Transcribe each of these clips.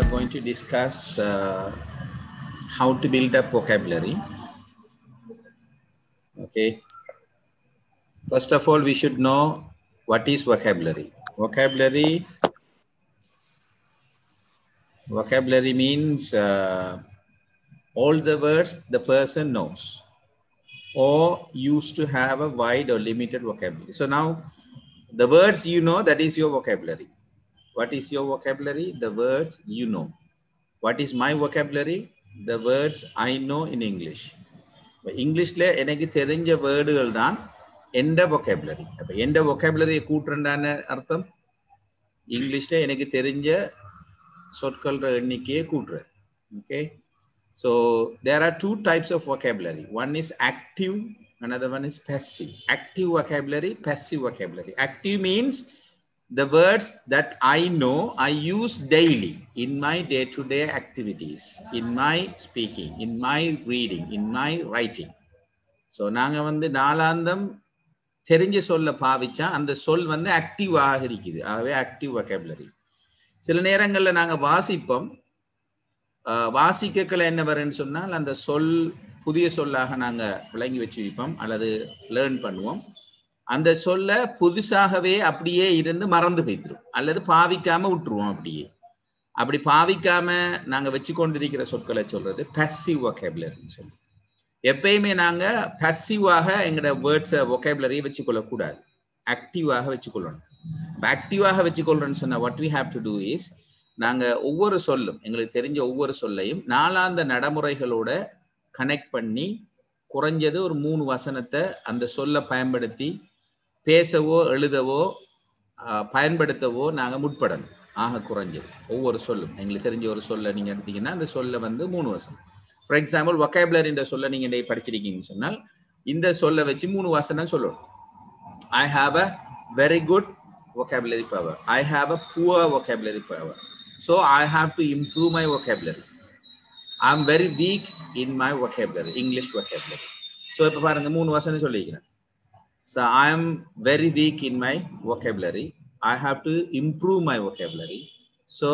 are going to discuss uh, how to build up vocabulary. Okay. First of all, we should know what is vocabulary. Vocabulary. Vocabulary means uh, all the words the person knows or used to have a wide or limited vocabulary. So now the words you know, that is your vocabulary. What is your vocabulary? The words you know. What is my vocabulary? The words I know in English. இங்கிலீஷ்ல எனக்கு தெரிஞ்ச வேர்டுகள் தான் எந்த vocabulary அப்ப எந்த vocabulary கூட்டுறண்டான அர்த்தம் இங்கிலீஷ்ல எனக்கு தெரிஞ்ச சொற்கள எண்ணிக்கையை கூட்டுறது okay so there are two types of vocabulary one is active another one is passive active vocabulary passive vocabulary active means the words that I know I use daily in my day to day activities, in my speaking, in my reading, in my writing. So நாங்கள் வந்து நாளாந்தம் தெரிஞ்ச சொல்ல பாவிச்சா அந்த சொல் வந்து ஆக்டிவாக இருக்குது ஆகவே ஆக்டிவ் வொக்கேபுலரி சில நேரங்களில் நாங்கள் வாசிப்போம் வாசிக்கக்களை என்ன வருன்னு சொன்னால் அந்த சொல் புதிய சொல்லாக நாங்கள் விளங்கி வச்சு வைப்போம் அல்லது லேர்ன் பண்ணுவோம் அந்த சொல்ல புதுசாகவே அப்படியே இருந்து மறந்து போய்த்திரும் அல்லது பாவிக்காம விட்டுருவோம் அப்படியே அப்படி பாவிக்காம நாங்க வச்சு கொண்டிருக்கிற சொற்களை சொல்றது பசிவ் ஒகேபுலரின்னு சொல்லி எப்பயுமே நாங்க பசிவாக எங்களோட வேர்ட்ஸை ஒகேபுலரியை வச்சுக்கொள்ளக்கூடாது ஆக்டிவாக வச்சுக்கொள்ளணும் ஆக்டிவாக வச்சுக்கொள்றோன்னு சொன்னா what we have to do is நாங்க ஒவ்வொரு சொல்லும் எங்களுக்கு தெரிஞ்ச ஒவ்வொரு சொல்லையும் நாளாந்த நடைமுறைகளோட கனெக்ட் பண்ணி குறைஞ்சது ஒரு மூணு வசனத்தை அந்த சொல்ல பயன்படுத்தி பேசவோ எழுதவோ பயன்படுத்தவோ நாங்கள் முற்படணும் ஆக குறைஞ்சது ஒவ்வொரு சொல்லும் எங்களுக்கு தெரிஞ்ச ஒரு சொல்ல நீங்கள் எடுத்தீங்கன்னா அந்த சொல்ல வந்து மூணு வசனம் ஃபார் எக்ஸாம்பிள் ஒக்கேபுலரின்ற சொல்ல நீங்கள் இன்றைக்கு படிச்சிருக்கீங்கன்னு சொன்னால் இந்த சொல்ல வச்சு மூணு வசனம் சொல்லணும் I have a very good vocabulary power. I have a poor vocabulary power. So I have to improve my vocabulary. I'm very weak in my vocabulary, English vocabulary. So இப்போ பாருங்க மூணு வசனம் சொல்லிக்கிறேன் So I am very weak in my vocabulary. I have to improve my vocabulary. So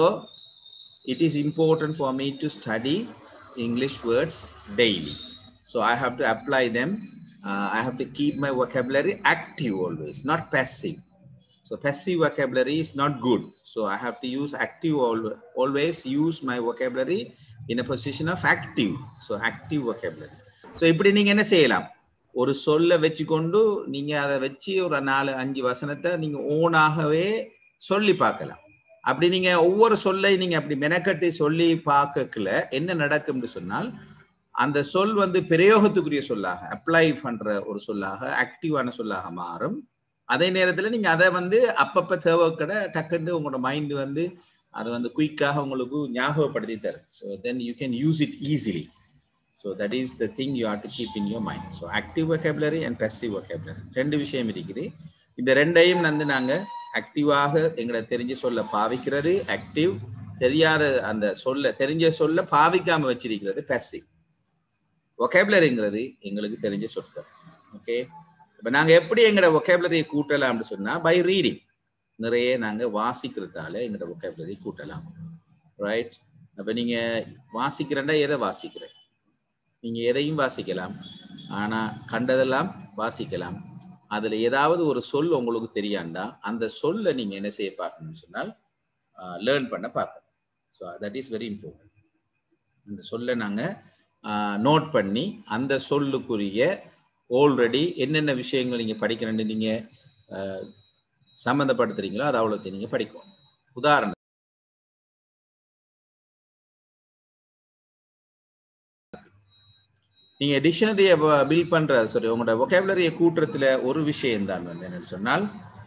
it is important for me to study English words daily. So I have to apply them. Uh, I have to keep my vocabulary active always, not passive. So passive vocabulary is not good. So I have to use active, always use my vocabulary in a position of active. So active vocabulary. So இப்படி நீங்க என்ன செய்யலாம் ஒரு சொல்ல வச்சுக்கொண்டு நீங்க அதை வச்சு ஒரு நாலு அஞ்சு வசனத்தை நீங்க ஓனாகவே சொல்லி பார்க்கலாம் அப்படி நீங்க ஒவ்வொரு சொல்லை நீங்க அப்படி மெனக்கட்டி சொல்லி பார்க்கல என்ன நடக்கும்னு சொன்னால் அந்த சொல் வந்து பிரயோகத்துக்குரிய சொல்லாக அப்ளை பண்ற ஒரு சொல்லாக ஆக்டிவான சொல்லாக மாறும் அதே நேரத்தில் நீங்க அதை வந்து அப்பப்ப தேவைக்கட டக்குன்னு உங்களோட மைண்ட் வந்து அதை வந்து குயிக்காக உங்களுக்கு ஞாபகப்படுத்தி தரும் so then you can use it easily so that is the thing you have to keep in your mind so active vocabulary and passive vocabulary ரெண்டு விஷயம் இருக்குது இந்த ரெண்டையும் வந்து நாங்கள் ஆக்டிவாக எங்களை தெரிஞ்ச சொல்ல பாவிக்கிறது ஆக்டிவ் தெரியாத அந்த சொல்ல தெரிஞ்ச சொல்ல பாவிக்காம வச்சிருக்கிறது பெசிவ் ஒகேபுலரிங்கிறது எங்களுக்கு தெரிஞ்ச சொற்கள் ஓகே இப்போ நாங்கள் எப்படி எங்களோட ஒகேபுலரியை கூட்டலாம்னு சொன்னால் பை ரீடிங் நிறைய நாங்கள் வாசிக்கிறதால எங்களோட ஒகேபுலரி கூட்டலாம் ரைட் அப்போ நீங்கள் வாசிக்கிறண்டா எதை வாசிக்கிறேன் நீங்கள் எதையும் வாசிக்கலாம் ஆனால் கண்டதெல்லாம் வாசிக்கலாம் அதில் ஏதாவது ஒரு சொல் உங்களுக்கு தெரியாண்டா அந்த சொல்லை நீங்கள் என்ன செய்ய பார்க்கணும்னு சொன்னால் லேர்ன் பண்ண பார்க்கணும் so that is very important அந்த சொல்லை நாங்கள் நோட் பண்ணி அந்த சொல்லுக்குரிய ஆல்ரெடி என்னென்ன விஷயங்கள் நீங்கள் படிக்கணும்னு நீங்கள் சம்மந்தப்படுத்துறீங்களோ அது அவ்வளோத்தையும் நீங்கள் படிக்கும் உதாரணம் நீங்க டிக்ஷனரியை பில்ட் பண்ற சாரி உங்களோட ஒகேபுலரியை கூட்டுறதுல ஒரு விஷயம் தான் வந்து என்னன்னு சொன்னால்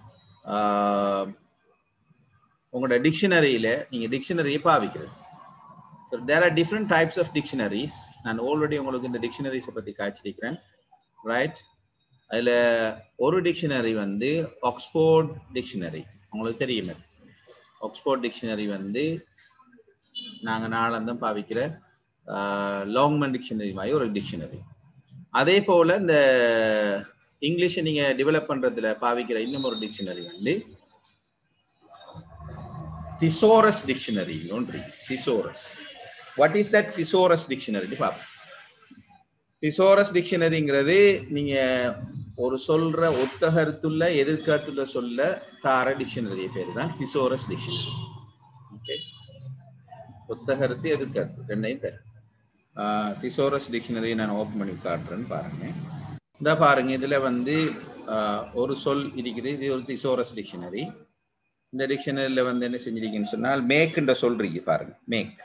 உங்களோட டிக்ஷனரியில நீங்க டிக்ஷனரியை பாவிக்கிறது so there are different types of dictionaries நான் ஆல்ரெடி உங்களுக்கு இந்த டிக்ஷனரிஸை பற்றி காய்ச்சிருக்கிறேன் ரைட் அதில் ஒரு டிக்ஷனரி வந்து ஆக்ஸ்போர்ட் டிக்ஷனரி உங்களுக்கு தெரியும் ஆக்ஸ்போர்ட் டிக்ஷனரி வந்து நாங்கள் நாளந்தம் பாவிக்கிற லாங்மன் டிக்ஷனரி மாதிரி ஒரு டிக்ஷனரி அதே போல் இந்த இங்கிலீஷை நீங்கள் டெவலப் பண்ணுறதுல பாவிக்கிற இன்னும் ஒரு டிக்ஷனரி வந்து திசோரஸ் டிக்ஷனரி ஒன்று thesaurus what is that thesaurus dictionary பார்ப்போம் திசோரஸ் டிக்ஷனரிங்கிறது நீங்க ஒரு சொல்ற ஒத்தகருத்துள்ள எதிர்கருத்துள்ள சொல்ல தார டிக்ஷனரி பேர் தான் திசோரஸ் டிக்ஷனரி ஓகே ஒத்தகருத்து எதிர்கருத்து ரெண்டையும் தரும் திசோரஸ் டிக்ஷனரி நான் ஓப்பன் பண்ணி காட்டுறேன்னு பாருங்க இந்த பாருங்க இதுல வந்து ஒரு சொல் இருக்குது இது ஒரு திசோரஸ் டிக்ஷனரி இந்த டிக்ஷனரியில் வந்து என்ன செஞ்சிருக்கீங்கன்னு சொன்னால் மேக்குன்ற சொல் இருக்கு பாருங்க மேக்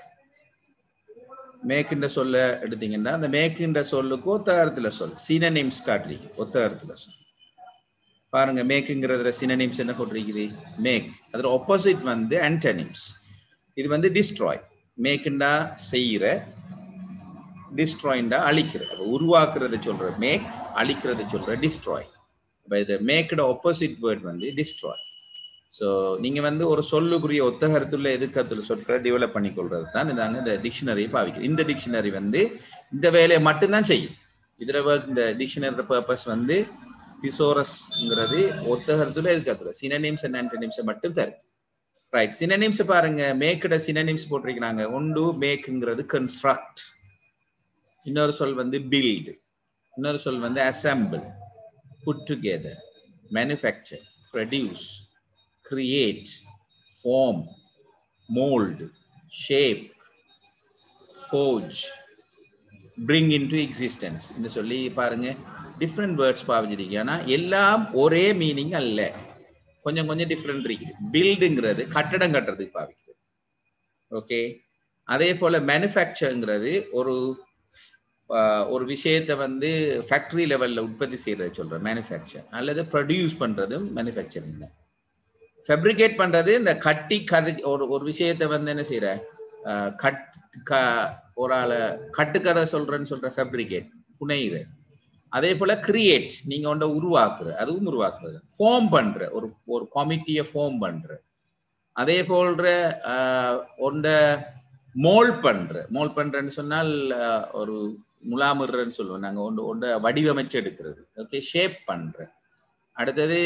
மேக்குன்ற சொல்ல எடுத்தீங்கன்னா அந்த மேக்குன்ற சொல்லுக்கு ஒத்த அர்த்தத்தில் சொல் சினனிம்ஸ் காட்டுறீங்க ஒத்த அர்த்தத்தில் சொல் பாருங்க மேக்குங்கிறதுல சினனிம்ஸ் என்ன போட்டிருக்குது மேக் அதில் ஆப்போசிட் வந்து ஆன்டனிம்ஸ் இது வந்து டிஸ்ட்ராய் மேக்குண்டா செய்கிற டிஸ்ட்ராயிண்டா அழிக்கிற உருவாக்குறத சொல்ற மேக் அழிக்கிறத சொல்ற டிஸ்ட்ராய் இது மேக்கோட ஆப்போசிட் வேர்ட் வந்து டிஸ்ட்ராய் ஸோ நீங்க வந்து ஒரு சொல்லுக்குரிய ஒத்தகரத்துள்ள எதிர்கத்துல சொற்களை டெவலப் பண்ணி கொள்றது தான் இதாங்க இந்த டிக்ஷனரியை பாவிக்கிறது இந்த டிக்ஷனரி வந்து இந்த வேலையை மட்டும்தான் செய்யும் இதுல இந்த டிக்ஷனரி பர்பஸ் வந்து திசோரஸ்ங்கிறது ஒத்தகரத்துல எதிர்கத்துல சினனிம்ஸ் அண்ட் ஆன்டனிம்ஸை மட்டும் தரும் ரைட் சினனிம்ஸ் பாருங்க மேக்கோட சினனிம்ஸ் போட்டிருக்கிறாங்க ஒன்று மேக்குங்கிறது கன்ஸ்ட்ரக்ட் இன்னொரு சொல் வந்து பில்டு இன்னொரு சொல் வந்து assemble put together manufacture produce create form mould shape forge bring into existence என்று சொல்லி பாருங்க டிஃப்ரெண்ட் வேர்ட்ஸ் பாவிச்சிருக்கீங்க ஆனால் எல்லாம் ஒரே மீனிங் அல்ல கொஞ்சம் கொஞ்சம் டிஃப்ரெண்ட் இருக்குது பில்டுங்கிறது கட்டடம் கட்டுறதுக்கு பாவிக்கிறது ஓகே அதே போல மேனுஃபேக்சருங்கிறது ஒரு ஒரு விஷயத்தை வந்து ஃபேக்டரி லெவலில் உற்பத்தி செய்யறது சொல்கிறேன் மேனுஃபேக்சர் அல்லது ப்ரொடியூஸ் பண்ணுறதும் மேனுஃபேக்சரிங் தான் ஃபேப்ரிகேட் பண்ணுறது இந்த கட்டி கதை ஒரு ஒரு விஷயத்தை வந்து என்ன செய்கிற கட் க ஒரு ஆளை கட்டுக்கதை சொல்கிறேன்னு சொல்கிற ஃபேப்ரிகேட் புனையிற அதே போல் கிரியேட் நீங்கள் ஒன்றை உருவாக்குற அதுவும் உருவாக்குறது ஃபார்ம் பண்ணுற ஒரு ஒரு கமிட்டியை ஃபார்ம் பண்ணுற அதே போன்ற ஒன்றை மோல் பண்ற மோல் பண்றேன்னு சொன்னால் ஒரு முலாமுறன்னு சொல்லுவோம் நாங்கள் ஒன்று ஒன்றை வடிவமைச்சு எடுக்கிறது ஓகே ஷேப் பண்ற அடுத்தது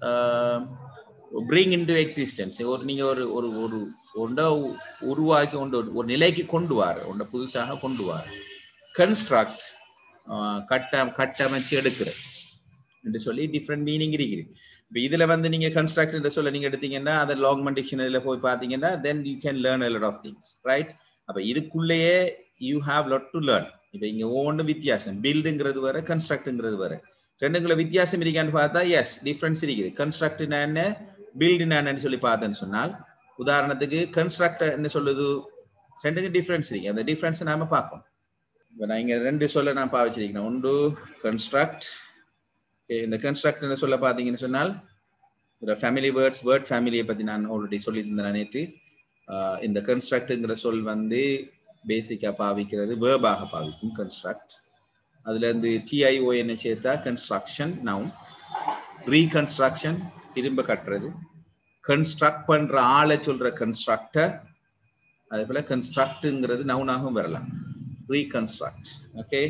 பிரிங் இன் டு எக்ஸிஸ்டன்ஸ் ஒரு நீங்கள் ஒரு ஒரு ஒரு ஒன்றை உருவாக்கி ஒன்று ஒரு நிலைக்கு கொண்டு வார ஒன்றை புதுசாக கொண்டு வார கன்ஸ்ட்ரக்ட் கட்ட கட்டமைச்சு எடுக்கிற என்று சொல்லி டிஃப்ரெண்ட் மீனிங் இருக்குது இப்போ இதில் வந்து நீங்கள் கன்ஸ்ட்ரக்ட் என்று சொல்ல நீங்கள் எடுத்தீங்கன்னா அதை லாங்மன் டிக்ஷனரியில் போய் பார்த்தீங்கன்னா then you can learn a lot of things right அப்போ இதுக்குள்ளேயே you have lot to learn இப்போ இங்கே ஒவ்வொன்று வித்தியாசம் பில்டுங்கிறது வர கன்ஸ்ட்ரக்ட்ங்கிறது வர ரெண்டுக்குள்ள வித்தியாசம் இருக்கான்னு பார்த்தா எஸ் டிஃப்ரென்ஸ் இருக்குது கன்ஸ்ட்ரக்ட் என்ன பில்டு என்னன்னு சொல்லி பார்த்தேன்னு சொன்னால் உதாரணத்துக்கு கன்ஸ்ட்ரக்ட் என்ன சொல்லுது ரெண்டுக்கும் டிஃப்ரென்ஸ் இருக்கு அந்த டிஃப்ரென்ஸை நாம பார்ப்போம் இப்போ நான் இங்கே ரெண்டு சொல்ல நான் பாவிச்சிருக்கேன் ஒன்று கன்ஸ்ட்ரக்ட் இந்த கன்ஸ்ட்ரக்ட் என்ன சொல்ல பார்த்தீங்கன்னு சொன்னால் இந்த ஃபேமிலி வேர்ட்ஸ் வேர்ட் ஃபேமிலியை பற்றி நான் ஆல்ரெடி சொல்லியிருந்தேன் நேற்று இந்த கன்ஸ்ட்ரக்ட்ங்கிற சொல் வந்து பேசிக்காக பாவிக்கிறது வேர்பாக பாவிக்கும் கன்ஸ்ட்ரக்ட் அதுல இருந்து டிஐஓஎன் சேர்த்தா கன்ஸ்ட்ரக்ஷன் நவுன் ரீகன்ஸ்ட்ரக்ஷன் திரும்ப கட்டுறது கன்ஸ்ட்ரக்ட் பண்ற ஆளை சொல்ற கன்ஸ்ட்ரக்டர் அதே போல கன்ஸ்ட்ரக்ட்ங்கிறது நவுனாகவும் வரலாம் ரீகன்ஸ்ட்ரக்ட் ஓகே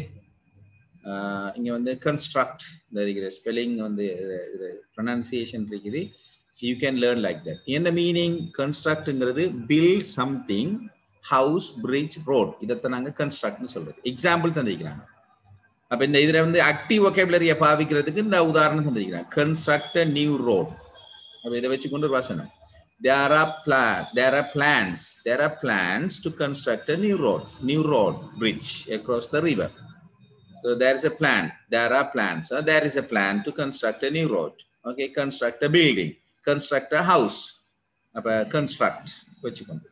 இங்க வந்து கன்ஸ்ட்ரக்ட் இந்த இருக்கிற ஸ்பெல்லிங் வந்து ப்ரொனன்சியேஷன் இருக்குது you can learn like that என்ன மீனிங் கன்ஸ்ட்ரக்ட்ங்கிறது build something house bridge road இதைத்தான் நாங்கள் கன்ஸ்ட்ரக்ட்னு சொல்றது எக்ஸாம்பிள் தந்திருக்கிறாங்க அப்ப இந்த இதுல வந்து ஆக்டிவ் ஒகேபுலரியை பாவிக்கிறதுக்கு இந்த உதாரணம் தந்திருக்கிறாங்க கன்ஸ்ட்ரக்ட் நியூ ரோட் அப்ப இதை வச்சுக்கொண்டு ஒரு வசனம் there are plan there are plans there are plans to construct a new road new road bridge across the river so there is a plan there are plans so there is a plan to construct a new road okay construct a building construct a house அப்ப construct வச்சுக்கோங்க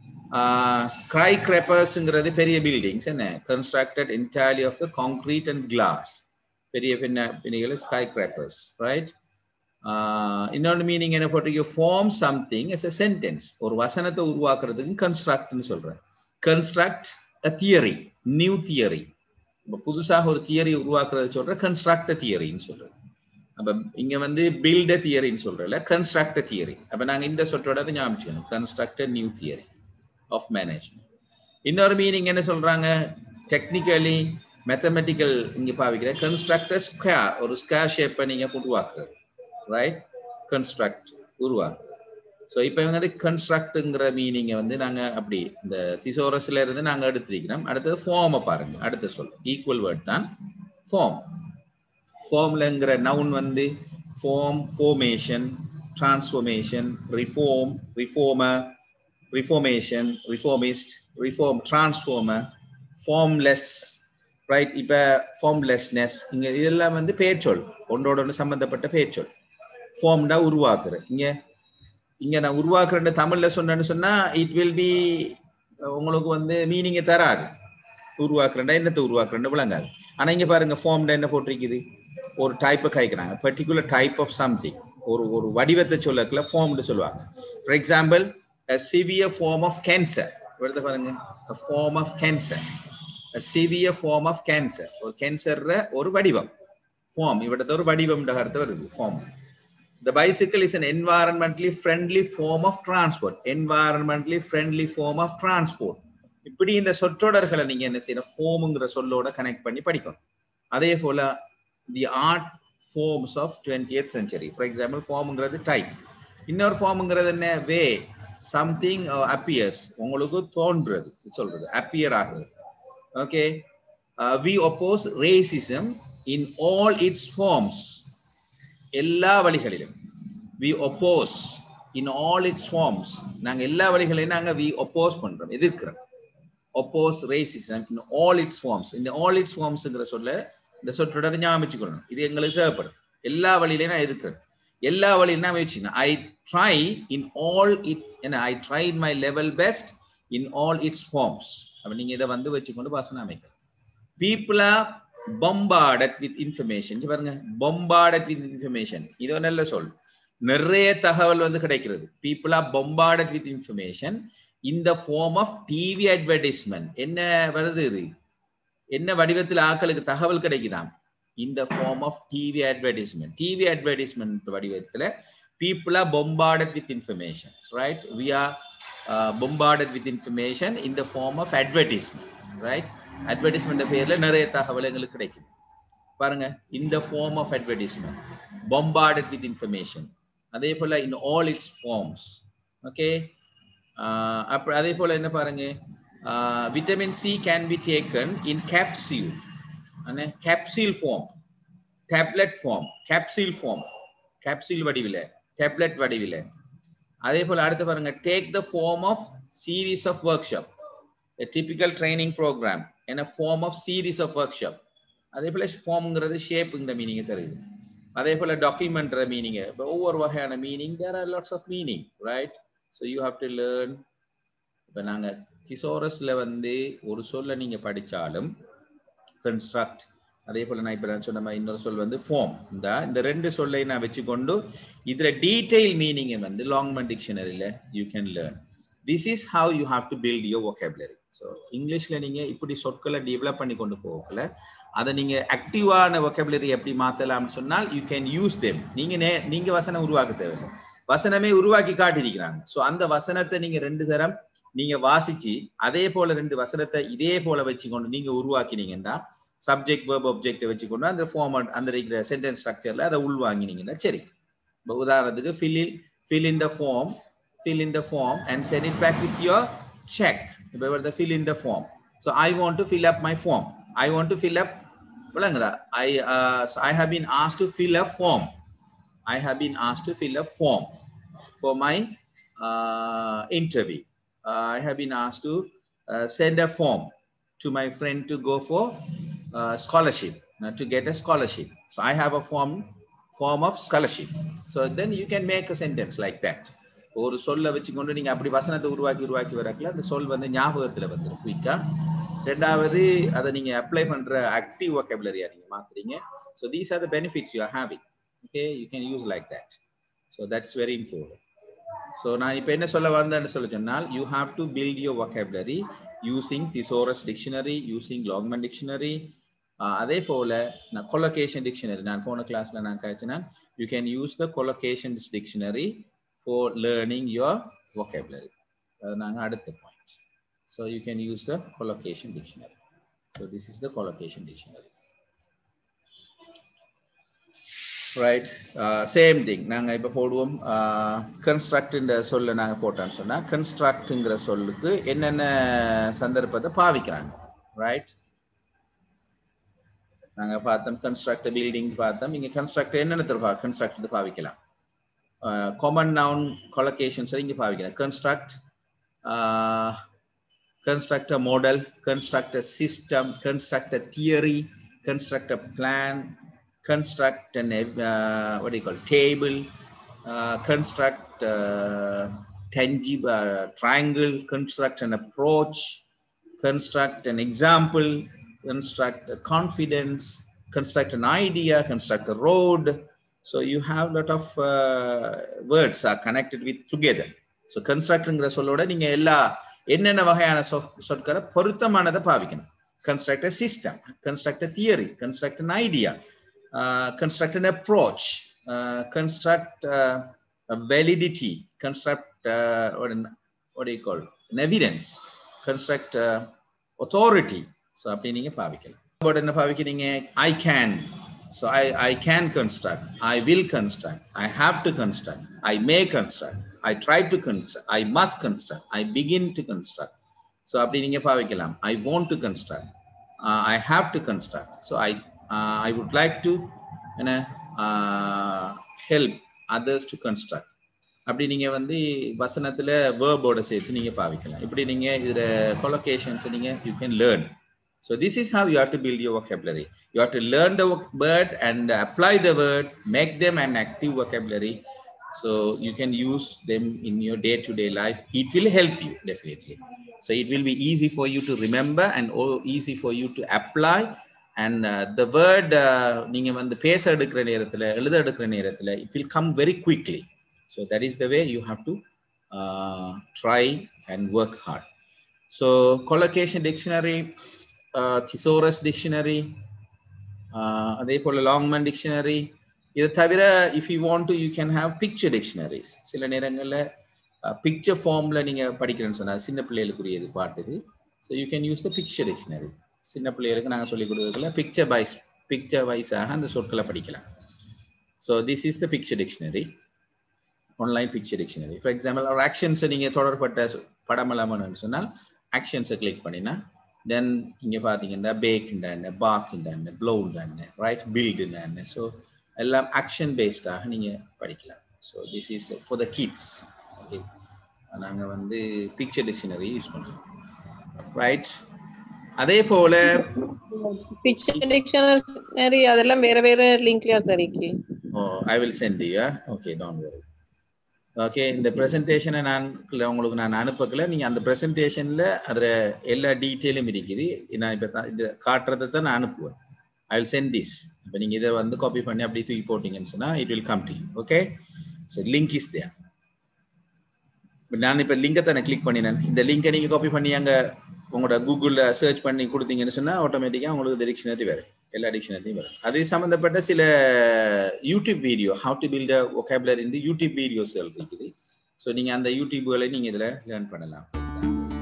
ஸ்கை கிரேப்பர்ஸ்ங்கிறது பெரிய buildings என்ன constructed entirely of the concrete and glass பெரிய பின்ன பின்னிகள் skyscrapers right இன்னொன்று மீனிங் என்ன போட்டிருக்கீங்க form something as a sentence ஒரு வசனத்தை உருவாக்குறதுக்கு கன்ஸ்ட்ரக்ட்னு சொல்றேன் construct a theory new theory இப்போ புதுசாக ஒரு தியரி உருவாக்குறது சொல்ற கன்ஸ்ட்ரக்ட் தியரின்னு சொல்றேன் அப்ப இங்க வந்து பில்ட் தியரின்னு சொல்றல கன்ஸ்ட்ரக்ட் தியரி அப்ப நாங்க இந்த சொற்றோட ஞாபகம் construct new theory of management இன்னொரு மீனிங் என்ன சொல்றாங்க டெக்னிக்கலி மேத்தமெட்டிக்கல் இங்க பாவிக்கிற கன்ஸ்ட்ரக்டர் ஸ்கொயர் ஒரு ஸ்கொயர் ஷேப்பை நீங்க உருவாக்குறது ரைட் கன்ஸ்ட்ரக்ட் உருவாக்கு ஸோ இப்போ இவங்க வந்து கன்ஸ்ட்ரக்ட்ங்கிற மீனிங்கை வந்து நாங்கள் அப்படி இந்த திசோரஸ்ல இருந்து நாங்கள் எடுத்திருக்கிறோம் அடுத்தது ஃபார்மை பாருங்க அடுத்த சொல் ஈக்குவல் வேர்ட் தான் ஃபார்ம் ஃபார்ம்லங்கிற நவுன் வந்து form formation transformation reform reformer reformation reformist reform transformer formless right இப்போ ஃபார்ம்லெஸ்னஸ் இங்கே இதெல்லாம் வந்து பேர்ச்சொல் ஒன்றோட ஒன்று சம்மந்தப்பட்ட பேர்ச்சொல் ஃபார்ம்டா உருவாக்குற இங்கே இங்கே நான் உருவாக்குறேன்னு தமிழில் சொன்னேன்னு சொன்னால் இட் வில் பி உங்களுக்கு வந்து மீனிங்கை தராது உருவாக்குறேன்டா என்னத்தை உருவாக்குறேன்னு விளங்காது ஆனால் இங்கே பாருங்க ஃபார்ம்டா என்ன போட்டிருக்குது ஒரு டைப்பை கைக்கிறாங்க பர்டிகுலர் டைப் ஆஃப் சம்திங் ஒரு ஒரு வடிவத்தை சொல்லக்குள்ள ஃபார்ம்னு சொல்லுவாங்க for example severe form of cancer எடுத்து பாருங்க form of cancer severe form of cancer ஒரு கேன்சர்ற ஒரு வடிவம் ஃபார்ம் இவிடத்த ஒரு வடிவம் அர்த்தம் வருது form The bicycle is an environmentally friendly form of transport. Environmentally friendly form of transport. இப்படி இந்த சொற்றொடர்களை நீங்க என்ன செய்யணும் ஃபோமுங்கிற சொல்லோட கனெக்ட் பண்ணி படிக்கணும் அதே போல the art forms of twenty century for example ஃபார்முங்கிறது டைப் இன்னொரு ஃபார்முங்கிறது என்ன வே சம்திங் அப்பியர்ஸ் உங்களுக்கு தோன்றுறது சொல்றது அப்பியர் ஆகுது okay we oppose racism in all its forms எல்லா வழிகளிலும் we oppose in all its forms நாங்கள் எல்லா வழிகளையும் நாங்கள் வி ஒப்போஸ் பண்றோம் எதிர்க்கிறோம் oppose racism in all its forms இந்த ஆல் இட்ஸ் ஃபார்ம்ஸ்ங்கிற சொல்ல இந்த சொற்றொடர் ஞாபகம் இது எங்களுக்கு தேவைப்படும் எல்லா வழியிலையும் நான் எதிர்க்கிறேன் எல்லா வழியிலும் நான் முயற்சி I try in all it என்ன I try in my level best in all its forms அப்போ நீங்கள் இதை வந்து வச்சுக்கொண்டு வாசனை அமைக்கலாம் people are bombarded with information பாருங்க பொம்பார்டட் வித் இன்ஃபர்மேஷன் இது ஒரு நல்ல சொல் நிறைய தகவல் வந்து கிடைக்கிறது people are bombarded with information இந்த ஃபார்ம் ஆஃப் டிவி அட்வர்டைஸ்மெண்ட் என்ன வருது இது என்ன வடிவத்தில் ஆக்களுக்கு தகவல் கிடைக்குதாம் இந்த form of TV advertisement TV advertisement வடிவத்தில் people are bombarded with information right we are bombarded with information in the form of advertisement right advertisement பேர்ல நிறைய தகவல் எங்களுக்கு கிடைக்கும் பாருங்க இந்த form of advertisement bombarded with information அதே போல in all its forms okay அப்புறம் அதே போல என்ன பாருங்க vitamin C can be taken in capsule capsule form tablet form capsule form capsule வடிவில் டேப்லெட் வடிவில் அதே போல அடுத்து பாருங்க take the form of series of workshop a typical training program in a form of series of workshop அதே போல ஃபார்ம்ங்கிறது ஷேப்புங்கிற மீனிங்கை தருது அதே போல டாக்குமெண்ட்ற மீனிங் இப்போ ஒவ்வொரு வகையான meaning there are lots of meaning right so you have to learn இப்போ நாங்கள் திசோரஸில் வந்து ஒரு சொல்ல நீங்கள் படித்தாலும் கன்ஸ்ட்ரக்ட் அதே போல் நான் இப்போ நான் சொன்ன மாதிரி இன்னொரு சொல் வந்து ஃபார்ம் இந்த இந்த ரெண்டு சொல்லை நான் வச்சுக்கொண்டு இதில் டீட்டெயில் மீனிங்கை வந்து லாங்மன் டிக்ஷனரியில் you can learn this is how you have to build your vocabulary so இங்கிலீஷில் நீங்கள் இப்படி சொற்களை டெவலப் பண்ணி கொண்டு போகல அதை நீங்கள் ஆக்டிவான ஒகேபுலரி எப்படி மாற்றலாம்னு சொன்னால் யூ கேன் யூஸ் தெம் நீங்கள் நே நீங்கள் வசனம் உருவாக்க தேவையில்லை வசனமே உருவாக்கி காட்டியிருக்கிறாங்க ஸோ அந்த வசனத்தை நீங்கள் ரெண்டு தரம் நீங்கள் வாசிச்சு அதே போல ரெண்டு வசனத்தை இதே போல வச்சுக்கொண்டு நீங்கள் உருவாக்கினீங்கன்னா சப்ஜெக்ட் வேர்ப் ஒப்ஜெக்டை வச்சுக்கொண்டு அந்த ஃபார்மட் அந்த இருக்கிற சென்டென்ஸ் ஸ்ட்ரக்சரில் அதை உள்வாங்கினீங்கன்னா சரி இப்போ உதாரணத்துக்கு fill fill in the form fill in the form and send it back with your check. Remember the fill in the form. So I want to fill up my form. I want to fill up. I uh, so I have been asked to fill a form. I have been asked to fill a form for my uh, interview. Uh, I have been asked to uh, send a form to my friend to go for uh, scholarship, uh, to get a scholarship. So I have a form form of scholarship. So then you can make a sentence like that. ஒரு சொல்ல வச்சுக்கொண்டு நீங்க அப்படி வசனத்தை உருவாக்கி உருவாக்கி வரக்குல அந்த சொல் வந்து ஞாபகத்துல வந்துடும் குயிக்கா ரெண்டாவது அதை நீங்க அப்ளை பண்ற ஆக்டிவ் ஒகேபுலரியா நீங்க மாத்துறீங்க so these are the benefits you are having okay you can use like that so that's very important so நான் இப்போ என்ன சொல்ல வந்தேன்னு சொல்ல சொன்னால் you have to build your vocabulary using thesaurus dictionary using Longman dictionary அதே போல நான் கொலொகேஷன் டிக்ஷனரி நான் போன கிளாஸ்ல நான் காய்ச்சினா you can use the collocations dictionary for learning your vocabulary. Uh, point. So you can use the collocation dictionary. So this is the collocation dictionary. Right same thing நாங்கள் இப்போ போடுவோம் கன்ஸ்ட்ரக்ட்ன்ற சொல்ல நாங்கள் போட்டோன்னு சொன்னால் கன்ஸ்ட்ரக்ட்டுங்கிற சொல்லுக்கு என்னென்ன சந்தர்ப்பத்தை பாவிக்கிறாங்க ரைட் நாங்கள் பார்த்தோம் கன்ஸ்ட்ரக்ட் பில்டிங் பார்த்தோம் இங்கே கன்ஸ்ட்ரக்ட் என்னென்ன பா கன்ஸ்ட்ரக்ட் பாவிக்கலாம் காமன் நவுன் கொலகேஷன்ஸ் இங்கே பாவிக்கலாம் construct construct a model, construct a system, construct a theory, construct a plan, construct an uh, what do you call table, uh, construct uh, tangible uh, triangle, construct an approach, construct an example, construct a confidence, construct an idea, construct a road. So you have a lot of uh, words are connected with together. So constructங்கிற சொல்லோட நீங்க எல்லா என்னென்ன வகையான சொற்களை பொருத்தமானதை பாவிக்கணும் construct a system construct a theory construct an idea construct an approach construct validity construct what do you call an evidence construct uh, authority so அப்படி நீங்க பாவிக்கலாம் பட் என்ன பாவிக்கிறீங்க I can so I, I can construct i will construct i have to construct i may construct I try to construct. I must construct. I begin to construct. So அப்படி நீங்க பாவிக்கலாம். I want to construct. Uh, I have to construct. So I uh, I would like to you know, uh, help others to construct. அப்படி நீங்க வந்து வசனத்துல வேர்போட சேர்த்து நீங்க பாவிக்கலாம் இப்படி நீங்க இதுல கொலோகேஷன்ஸ் நீங்க you can learn So this is how you have to build your vocabulary. You have to learn the word and apply the word, make them an active vocabulary so you can use them in your day-to-day life it will help you definitely so it will be easy for you to remember and easy for you to apply and uh, the word நீங்க வந்து பேச எடுக்கிற நேரத்துல எழுத எடுக்கிற நேரத்துல it will come very quickly so that is the way you have to uh, try and work hard so collocation dictionary uh, thesaurus dictionary அதே போல லாங்மேன் டிக்ஷனரி இதை தவிர if you want to you can have picture dictionaries சில நேரங்களில் picture ஃபார்மில் நீங்கள் படிக்கிறேன்னு சொன்னால் சின்ன பிள்ளைகளுக்குரியது பாட்டுது so you can use the picture dictionary சின்ன பிள்ளைகளுக்கு நாங்கள் சொல்லிக் கொடுக்குறதுல பிக்சர் வைஸ் பிக்சர் வைஸாக அந்த சொற்களை படிக்கலாம் so this is the picture dictionary online picture dictionary for example ஒரு ஆக்ஷன்ஸை நீங்கள் தொடர்பட்ட படமெல்லாமன்னு சொன்னால் ஆக்ஷன்ஸை கிளிக் பண்ணினா தென் இங்கே பார்த்தீங்கன்னா பேக்குண்டா என்ன பாத்துண்டா என்ன ப்ளவுண்டா என்ன ரைட் பில்டுண்டா என்ன ஸோ எல்லாம் ஆக்ஷன் பேஸ்டாக நீங்கள் படிக்கலாம் so this is for the kids okay நாங்கள் வந்து பிக்சர் டிக்ஷனரி யூஸ் பண்ணுறோம் ரைட் அதே போல பிக்சர் டிக்ஷனரி அதெல்லாம் வேற வேற லிங்க்லயா சார் இருக்கு oh I will send you okay don't very okay இந்த ப்ரெசன்டேஷனை நான் உங்களுக்கு நான் அனுப்பக்கல நீங்கள் அந்த ப்ரெசன்டேஷனில் அதில் எல்லா டீட்டெயிலும் இருக்குது நான் இப்போ இது காட்டுறதை தான் நான் அனுப்புவேன் ஐ வில் சென்ட் திஸ் இப்போ நீங்கள் இதை வந்து காப்பி பண்ணி அப்படியே தூக்கி போட்டீங்கன்னு சொன்னால் it will come to you okay so link is there நான் இப்போ லிங்கை தானே கிளிக் பண்ணினேன் இந்த லிங்கை நீங்கள் காப்பி பண்ணி அங்கே உங்களோட கூகுளில் சர்ச் பண்ணி கொடுத்தீங்கன்னு சொன்னால் ஆட்டோமேட்டிக்காக உங்களுக்கு இந்த டிக்ஷனரி வரும் எல்லா டிக்ஷனரியும் வரும் அது சம்மந்தப்பட்ட சில YouTube video how to build a vocabulary இந்த யூடியூப் வீடியோஸ் இருக்குது ஸோ நீங்கள் அந்த யூடியூப்களை நீங்கள் இதில் லேர்ன் பண்ணலாம்